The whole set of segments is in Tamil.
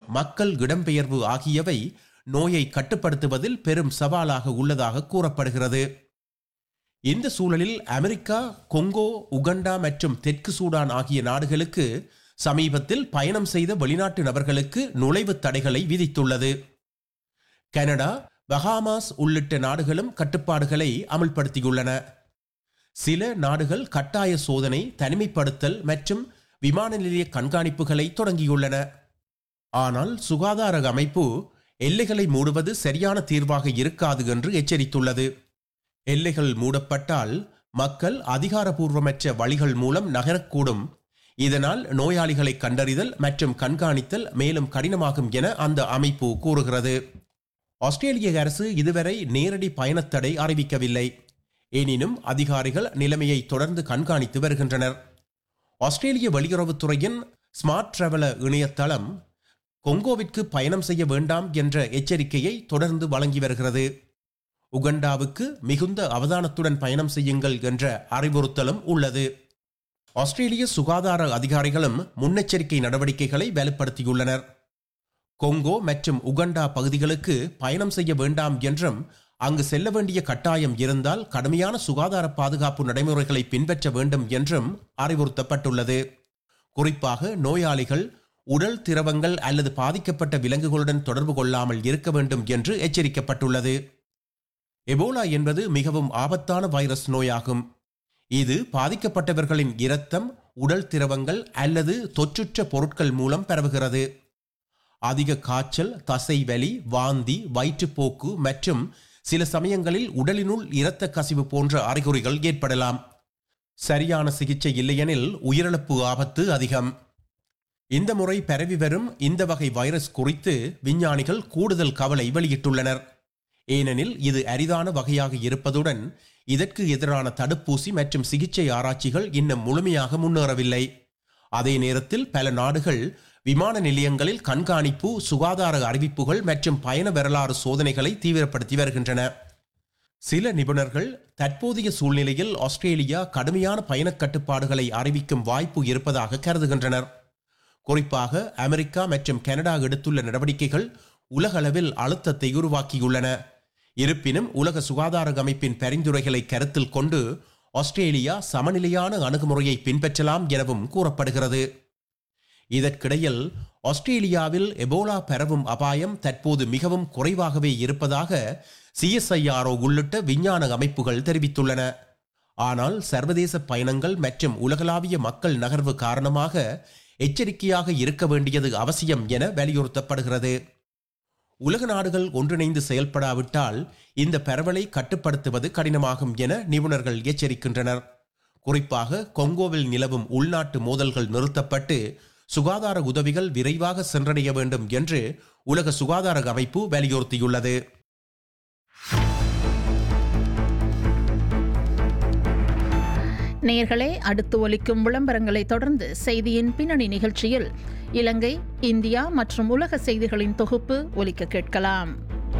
மக்கள் இடம்பெயர்வு ஆகியவை நோயை கட்டுப்படுத்துவதில் பெரும் சவாலாக உள்ளதாக கூறப்படுகிறது இந்த சூழலில் அமெரிக்கா கொங்கோ உகண்டா மற்றும் தெற்கு சூடான் ஆகிய நாடுகளுக்கு சமீபத்தில் பயணம் செய்த வெளிநாட்டு நபர்களுக்கு நுழைவுத் தடைகளை விதித்துள்ளது கனடா பஹாமாஸ் உள்ளிட்ட நாடுகளும் கட்டுப்பாடுகளை அமல்படுத்தியுள்ளன சில நாடுகள் கட்டாய சோதனை தனிமைப்படுத்தல் மற்றும் விமான நிலைய கண்காணிப்புகளை தொடங்கியுள்ளன ஆனால் சுகாதார அமைப்பு எல்லைகளை மூடுவது சரியான தீர்வாக இருக்காது என்று எச்சரித்துள்ளது எல்லைகள் மூடப்பட்டால் மக்கள் அதிகாரபூர்வமற்ற வழிகள் மூலம் நகரக்கூடும் இதனால் நோயாளிகளை கண்டறிதல் மற்றும் கண்காணித்தல் மேலும் கடினமாகும் என அந்த அமைப்பு கூறுகிறது ஆஸ்திரேலிய அரசு இதுவரை நேரடி பயணத்தடை அறிவிக்கவில்லை எனினும் அதிகாரிகள் நிலைமையை தொடர்ந்து கண்காணித்து வருகின்றனர் ஆஸ்திரேலிய வெளியுறவுத்துறையின் ஸ்மார்ட் டிராவலர் இணையதளம் கொங்கோவிற்கு பயணம் செய்ய வேண்டாம் என்ற எச்சரிக்கையை தொடர்ந்து வழங்கி வருகிறது உகண்டாவுக்கு மிகுந்த அவதானத்துடன் பயணம் செய்யுங்கள் என்ற அறிவுறுத்தலும் உள்ளது ஆஸ்திரேலிய சுகாதார அதிகாரிகளும் முன்னெச்சரிக்கை நடவடிக்கைகளை வலுப்படுத்தியுள்ளனர் கொங்கோ மற்றும் உகண்டா பகுதிகளுக்கு பயணம் செய்ய வேண்டாம் என்றும் அங்கு செல்ல வேண்டிய கட்டாயம் இருந்தால் கடுமையான சுகாதார பாதுகாப்பு நடைமுறைகளை பின்பற்ற வேண்டும் என்றும் அறிவுறுத்தப்பட்டுள்ளது குறிப்பாக நோயாளிகள் உடல் திரவங்கள் அல்லது பாதிக்கப்பட்ட விலங்குகளுடன் தொடர்பு கொள்ளாமல் இருக்க வேண்டும் என்று எச்சரிக்கப்பட்டுள்ளது எபோலா என்பது மிகவும் ஆபத்தான வைரஸ் நோயாகும் இது பாதிக்கப்பட்டவர்களின் இரத்தம் உடல் திரவங்கள் அல்லது தொற்றுற்ற பொருட்கள் மூலம் பரவுகிறது அதிக காய்ச்சல் தசைவலி வாந்தி வயிற்றுப்போக்கு மற்றும் சில சமயங்களில் உடலினுள் இரத்த கசிவு போன்ற அறிகுறிகள் ஏற்படலாம் சரியான சிகிச்சை இல்லையெனில் உயிரிழப்பு ஆபத்து அதிகம் இந்த முறை பரவி வரும் இந்த வகை வைரஸ் குறித்து விஞ்ஞானிகள் கூடுதல் கவலை வெளியிட்டுள்ளனர் ஏனெனில் இது அரிதான வகையாக இருப்பதுடன் இதற்கு எதிரான தடுப்பூசி மற்றும் சிகிச்சை ஆராய்ச்சிகள் இன்னும் முழுமையாக முன்னேறவில்லை அதே நேரத்தில் பல நாடுகள் விமான நிலையங்களில் கண்காணிப்பு சுகாதார அறிவிப்புகள் மற்றும் பயண வரலாறு சோதனைகளை தீவிரப்படுத்தி வருகின்றன சில நிபுணர்கள் தற்போதைய சூழ்நிலையில் ஆஸ்திரேலியா கடுமையான பயணக் கட்டுப்பாடுகளை அறிவிக்கும் வாய்ப்பு இருப்பதாக கருதுகின்றனர் குறிப்பாக அமெரிக்கா மற்றும் கனடா எடுத்துள்ள நடவடிக்கைகள் உலகளவில் அழுத்தத்தை உருவாக்கியுள்ளன இருப்பினும் உலக சுகாதார அமைப்பின் பரிந்துரைகளை கருத்தில் கொண்டு ஆஸ்திரேலியா சமநிலையான அணுகுமுறையை பின்பற்றலாம் எனவும் கூறப்படுகிறது இதற்கிடையில் ஆஸ்திரேலியாவில் எபோலா பரவும் அபாயம் தற்போது மிகவும் குறைவாகவே இருப்பதாக சிஎஸ்ஐஆர்ஓ உள்ளிட்ட விஞ்ஞான அமைப்புகள் தெரிவித்துள்ளன ஆனால் சர்வதேச பயணங்கள் மற்றும் உலகளாவிய மக்கள் நகர்வு காரணமாக எச்சரிக்கையாக இருக்க வேண்டியது அவசியம் என வலியுறுத்தப்படுகிறது உலக நாடுகள் ஒன்றிணைந்து செயல்படாவிட்டால் இந்த பரவலை கட்டுப்படுத்துவது கடினமாகும் என நிபுணர்கள் எச்சரிக்கின்றனர் குறிப்பாக கொங்கோவில் நிலவும் உள்நாட்டு மோதல்கள் நிறுத்தப்பட்டு சுகாதார உதவிகள் விரைவாக சென்றடைய வேண்டும் என்று உலக சுகாதார அமைப்பு வலியுறுத்தியுள்ளது நேர்களே அடுத்து ஒலிக்கும் விளம்பரங்களை தொடர்ந்து செய்தியின் பின்னணி நிகழ்ச்சியில் இலங்கை இந்தியா மற்றும் உலக செய்திகளின் தொகுப்பு ஒலிக்க கேட்கலாம்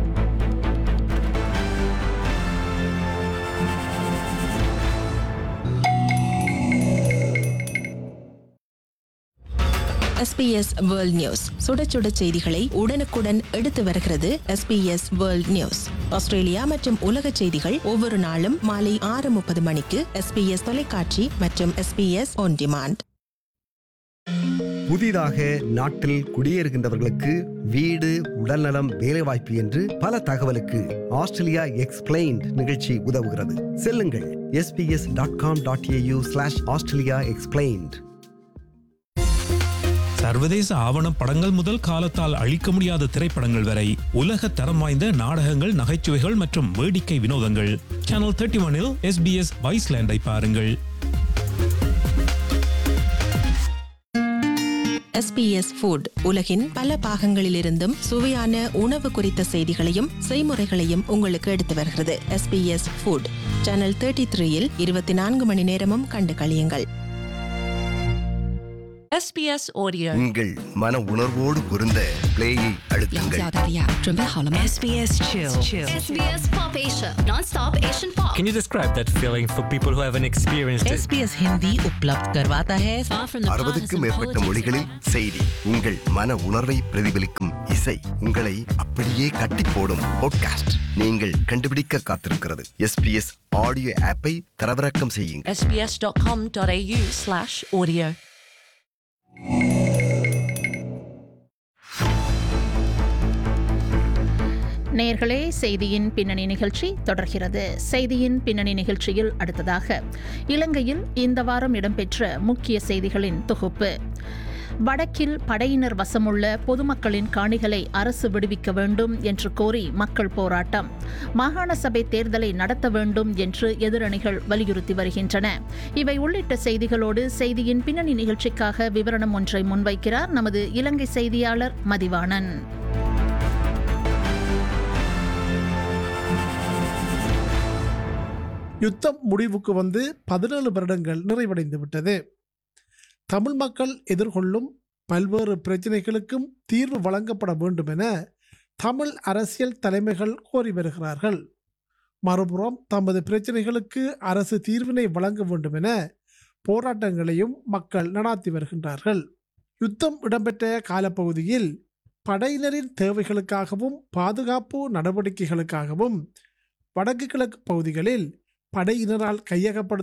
எஸ்பிஎஸ் வேர்ல்ட் நியூஸ் சுட சுட செய்திகளை உடனுக்குடன் எடுத்து வருகிறது எஸ்பிஎஸ் வேர்ல்ட் நியூஸ் ஆஸ்திரேலியா மற்றும் உலக செய்திகள் ஒவ்வொரு நாளும் மாலை ஆறு முப்பது மணிக்கு எஸ்பிஎஸ் தொலைக்காட்சி மற்றும் எஸ்பிஎஸ் ஒன் டிமாண்ட் புதிதாக நாட்டில் குடியேறுகின்றவர்களுக்கு வீடு உடல்நலம் வேலைவாய்ப்பு என்று பல தகவலுக்கு ஆஸ்திரேலியா எக்ஸ்பிளைன்ட் நிகழ்ச்சி உதவுகிறது செல்லுங்கள் SBS dot com dot AU slash Australia explained சர்வதேச ஆவணம் படங்கள் முதல் காலத்தால் அழிக்க முடியாத திரைப்படங்கள் வரை உலக தரம் வாய்ந்த நாடகங்கள் நகைச்சுவைகள் மற்றும் வேடிக்கை வினோதங்கள் சேனல் தேர்ட்டி ஒனில் எஸ்பிஎஸ் வைஸ்லேண்டை பாருங்கள் எஸ்பிஎஸ் ஃபுட் உலகின் பல பாகங்களிலிருந்தும் சுவையான உணவு குறித்த செய்திகளையும் செய்முறைகளையும் உங்களுக்கு எடுத்து வருகிறது எஸ்பிஎஸ் ஃபுட் சேனல் தேர்ட்டி த்ரீயில் இருபத்தி நான்கு மணி நேரமும் கண்டு கழியுங்கள் SBS Audio。 உங்கள் மன உணர்வோடு பொருந்த பிளேயை 要 அழுத்துங்கள் 去澳大利亚，准备好了吗 SBS Chill。 SBS Pop Asia, non-stop Asian pop. Can you describe that feeling for people who haven't experienced it? SBS Hindi उपलब्ध करवाता है Far from the அறுபதுக்கும் மேற்பட்ட மொழிகளில் செய்தி உங்கள் மன உணர்வை பிரதிபலிக்கும் இசை உங்களை அப்படியே கட்டி போடும் பாட்காஸ்ட் நீங்கள் கண்டுபிடிக்க காத்திருக்கிறது எஸ்பிஎஸ் ஆடியோ ஆப்பை தரவிறக்கம் செய்யுங்கள் sbs.com.au/audio நேர்களே செய்தியின் பின்னணி நிகழ்ச்சி தொடர்கிறது செய்தியின் பின்னணி நிகழ்ச்சியில் அடுத்ததாக இலங்கையில் இந்த வாரம் இடம்பெற்ற முக்கிய செய்திகளின் தொகுப்பு வடக்கில் படையினர் வசமுள்ள பொதுமக்களின் காணிகளை அரசு விடுவிக்க வேண்டும் என்று கோரி மக்கள் போராட்டம் மாகாண சபை தேர்தலை நடத்த வேண்டும் என்று எதிரணிகள் வலியுறுத்தி வருகின்றன இவை உள்ளிட்ட செய்திகளோடு செய்தியின் பின்னணி நிகழ்ச்சிக்காக விவரணம் ஒன்றை முன்வைக்கிறார் நமது இலங்கை செய்தியாளர் மதிவாணன் யுத்தம் முடிவுக்கு வந்து பதினேழு வருடங்கள் நிறைவடைந்து விட்டது தமிழ் மக்கள் எதிர்கொள்ளும் பல்வேறு பிரச்சினைகளுக்கும் தீர்வு வழங்கப்பட வேண்டும் என தமிழ் அரசியல் தலைமைகள் கோரி வருகிறார்கள் மறுபுறம் தமது பிரச்சினைகளுக்கு அரசு தீர்வினை வழங்க வேண்டும் என போராட்டங்களையும் மக்கள் நடாத்தி வருகின்றார்கள் யுத்தம் இடம்பெற்ற காலப்பகுதியில் படையினரின் தேவைகளுக்காகவும் பாதுகாப்பு நடவடிக்கைகளுக்காகவும் வடக்கு கிழக்கு பகுதிகளில் படையினரால் கையகப்படுத்த